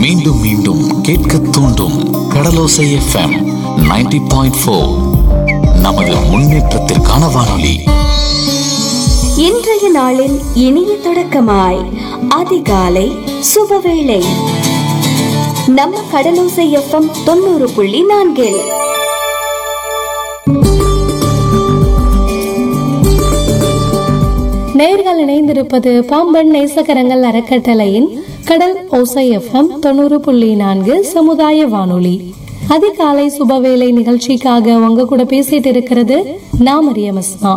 மீண்டும் மீண்டும் கேட்க தூண்டும் கடலோசை எஃப்எம் 90.4 பாயிண்ட் ஃபோர் நமது முன்னேற்றத்திற்கான வானொலி இன்றைய நாளின் இனிய தொடக்கமாய் அதிகாலை சுபவேளை நம்ம கடலோசை எஃப்எம் தொண்ணூறு புள்ளி நான்கில் நேர்கள் இணைந்திருப்பது பாம்பன் நேசகரங்கள் அறக்கட்டளையின் கடல் ஓசை எஃப்எம் தொண்ணூறு புள்ளி நான்கு சமுதாய வானொலி அதிகாலை சுபவேளை நிகழ்ச்சிக்காக உங்க கூட பேசிட்டு இருக்கிறது நான் மரியம் அஸ்மா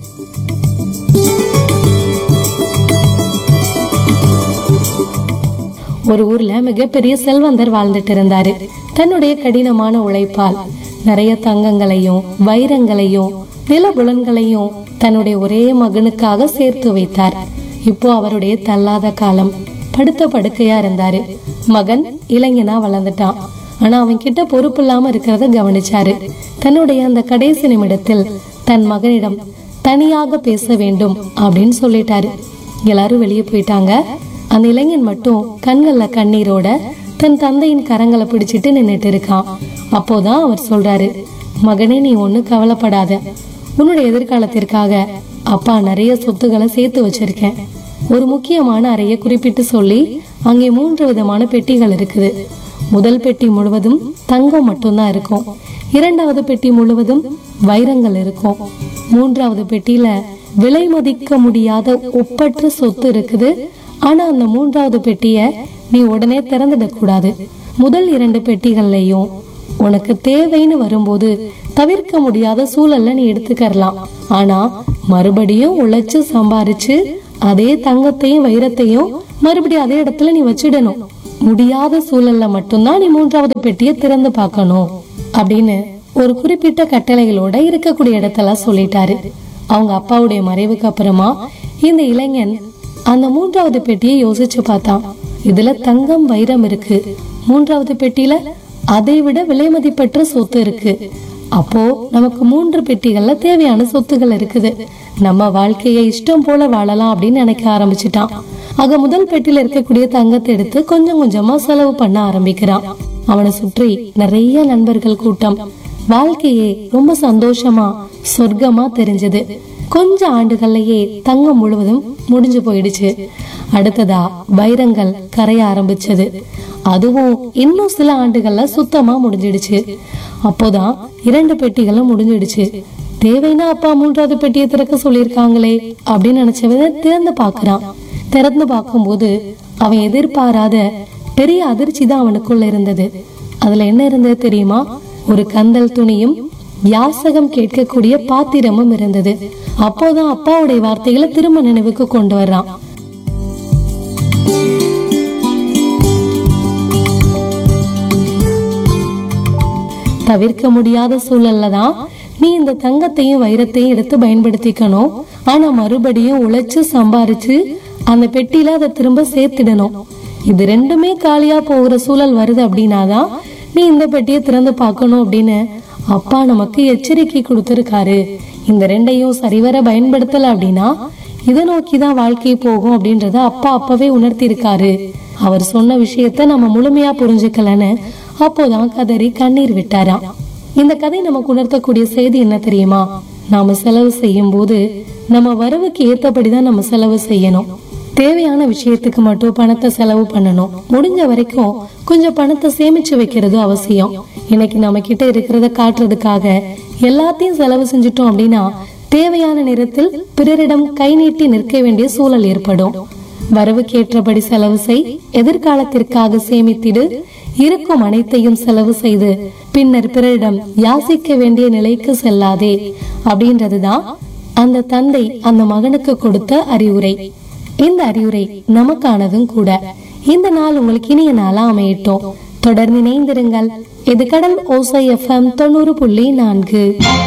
ஒரு ஊர்ல மிகப்பெரிய செல்வந்தர் வாழ்ந்துட்டு இருந்தாரு தன்னுடைய கடினமான உழைப்பால் நிறைய தங்கங்களையும் வைரங்களையும் நிலபுலன்களையும் தன்னுடைய ஒரே மகனுக்காக சேர்த்து வைத்தார் இப்போ அவருடைய தள்ளாத காலம் படுத்த படுக்கையா இருந்தாரு மகன் இளைஞனா வளர்ந்துட்டான் ஆனா அவன் கிட்ட பொறுப்பு இல்லாம இருக்கிறத கவனிச்சாரு தன்னுடைய அந்த கடைசி நிமிடத்தில் தன் மகனிடம் தனியாக பேச வேண்டும் அப்படின்னு சொல்லிட்டாரு எல்லாரும் வெளியே போயிட்டாங்க அந்த இளைஞன் மட்டும் கண்கள்ல கண்ணீரோட தன் தந்தையின் கரங்களை பிடிச்சிட்டு நின்னுட்டு இருக்கான் அப்போதான் அவர் சொல்றாரு மகனே நீ ஒண்ணு கவலைப்படாத உன்னுடைய எதிர்காலத்திற்காக அப்பா நிறைய சொத்துக்களை சேர்த்து வச்சிருக்கேன் ஒரு முக்கியமான அறையை குறிப்பிட்டு சொல்லி அங்கே மூன்று விதமான பெட்டிகள் இருக்குது முதல் பெட்டி முழுவதும் தங்கம் மட்டும்தான் இருக்கும் இரண்டாவது பெட்டி முழுவதும் வைரங்கள் இருக்கும் மூன்றாவது பெட்டியில விலை மதிக்க முடியாத ஒப்பற்ற சொத்து இருக்குது ஆனா அந்த மூன்றாவது பெட்டிய நீ உடனே திறந்துடக் கூடாது முதல் இரண்டு பெட்டிகள்லயும் உனக்கு தேவைன்னு வரும்போது தவிர்க்க முடியாத சூழல்ல நீ எடுத்துக்கறலாம் ஆனா மறுபடியும் உழைச்சு சம்பாரிச்சு அதே தங்கத்தையும் வைரத்தையும் மறுபடியும் அதே இடத்துல நீ வச்சிடணும் முடியாத சூழல்ல மட்டும்தான் நீ மூன்றாவது பெட்டியை திறந்து பார்க்கணும் அப்படின்னு ஒரு குறிப்பிட்ட கட்டளைகளோட இருக்கக்கூடிய இடத்தெல்லாம் சொல்லிட்டாரு அவங்க அப்பாவுடைய மறைவுக்கு அப்புறமா இந்த இளைஞன் அந்த மூன்றாவது பெட்டியை யோசிச்சு பார்த்தான் இதுல தங்கம் வைரம் இருக்கு மூன்றாவது பெட்டியில அதை விட விலை மதிப்பற்ற சொத்து இருக்கு அப்போ நமக்கு மூன்று பெட்டிகள்ல தேவையான சொத்துகள் இருக்குது நம்ம வாழ்க்கையை இஷ்டம் போல வாழலாம் அப்படின்னு நினைக்க ஆரம்பிச்சிட்டான் ஆக முதல் பெட்டியில இருக்கக்கூடிய தங்கத்தை எடுத்து கொஞ்சம் கொஞ்சமா செலவு பண்ண ஆரம்பிக்கிறான் அவனை சுற்றி நிறைய நண்பர்கள் கூட்டம் வாழ்க்கையே ரொம்ப சந்தோஷமா சொர்க்கமா தெரிஞ்சது கொஞ்ச ஆண்டுகள்லயே தங்கம் முழுவதும் முடிஞ்சு போயிடுச்சு அடுத்ததா வைரங்கள் கரைய ஆரம்பிச்சது அதுவும் இன்னும் சில ஆண்டுகள்ல சுத்தமா முடிஞ்சிடுச்சு அப்போதான் இரண்டு பெட்டிகளும் முடிஞ்சிடுச்சு தேவைன்னா அப்பா மூன்றாவது பெட்டியை திறக்க சொல்லியிருக்காங்களே அப்படின்னு நினைச்சவன் திறந்து பாக்குறான் திறந்து பார்க்கும்போது அவன் எதிர்பாராத பெரிய அதிர்ச்சி தான் அவனுக்குள்ள இருந்தது அதுல என்ன இருந்தது தெரியுமா ஒரு கந்தல் துணியும் யாசகம் கேட்கக்கூடிய பாத்திரமும் இருந்தது அப்போதான் அப்பாவுடைய வார்த்தைகளை திரும்ப நினைவுக்கு கொண்டு வர்றான் தவிர்க்க முடியாத சூழல்ல தான் நீ இந்த தங்கத்தையும் வைரத்தையும் எடுத்து பயன்படுத்திக்கணும் ஆனா மறுபடியும் உழைச்சு சம்பாரிச்சு அந்த பெட்டியில அதை திரும்ப சேர்த்திடணும் இது ரெண்டுமே காலியா போகிற சூழல் வருது அப்படின்னாதான் நீ இந்த பெட்டியை திறந்து பார்க்கணும் அப்படின்னு அப்பா நமக்கு எச்சரிக்கை கொடுத்திருக்காரு இந்த ரெண்டையும் சரிவர பயன்படுத்தல அப்படின்னா இதை நோக்கிதான் வாழ்க்கை போகும் அப்படின்றத அப்பா அப்பவே உணர்த்தி இருக்காரு அவர் சொன்ன விஷயத்த நம்ம முழுமையா புரிஞ்சுக்கலன்னு அப்போதான் கதறி கண்ணீர் விட்டாராம் இந்த கதை நமக்கு உணர்த்தக்கூடிய செய்தி என்ன தெரியுமா நாம செலவு செய்யும் போது நம்ம வரவுக்கு ஏத்தபடிதான் நம்ம செலவு செய்யணும் தேவையான விஷயத்துக்கு மட்டும் பணத்தை செலவு பண்ணணும் முடிஞ்ச வரைக்கும் கொஞ்சம் பணத்தை சேமிச்சு வைக்கிறது அவசியம் இன்னைக்கு நம்ம கிட்ட இருக்கிறத காட்டுறதுக்காக எல்லாத்தையும் செலவு செஞ்சுட்டோம் அப்படின்னா தேவையான நேரத்தில் பிறரிடம் கை நீட்டி நிற்க வேண்டிய சூழல் ஏற்படும் வரவுக்கேற்றபடி செலவு செய் எதிர்காலத்திற்காக சேமித்திடு இருக்கும் அனைத்தையும் செலவு செய்து பின்னர் பிறரிடம் யாசிக்க வேண்டிய நிலைக்கு செல்லாதே அப்படின்றதுதான் அந்த தந்தை அந்த மகனுக்கு கொடுத்த அறிவுரை இந்த அறிவுரை நமக்கானதும் கூட இந்த நாள் உங்களுக்கு இனிய நாளா அமையட்டும் தொடர்ந்து இணைந்திருங்கள் இது கடல் ஓசை எஃப்எம் தொண்ணூறு புள்ளி நான்கு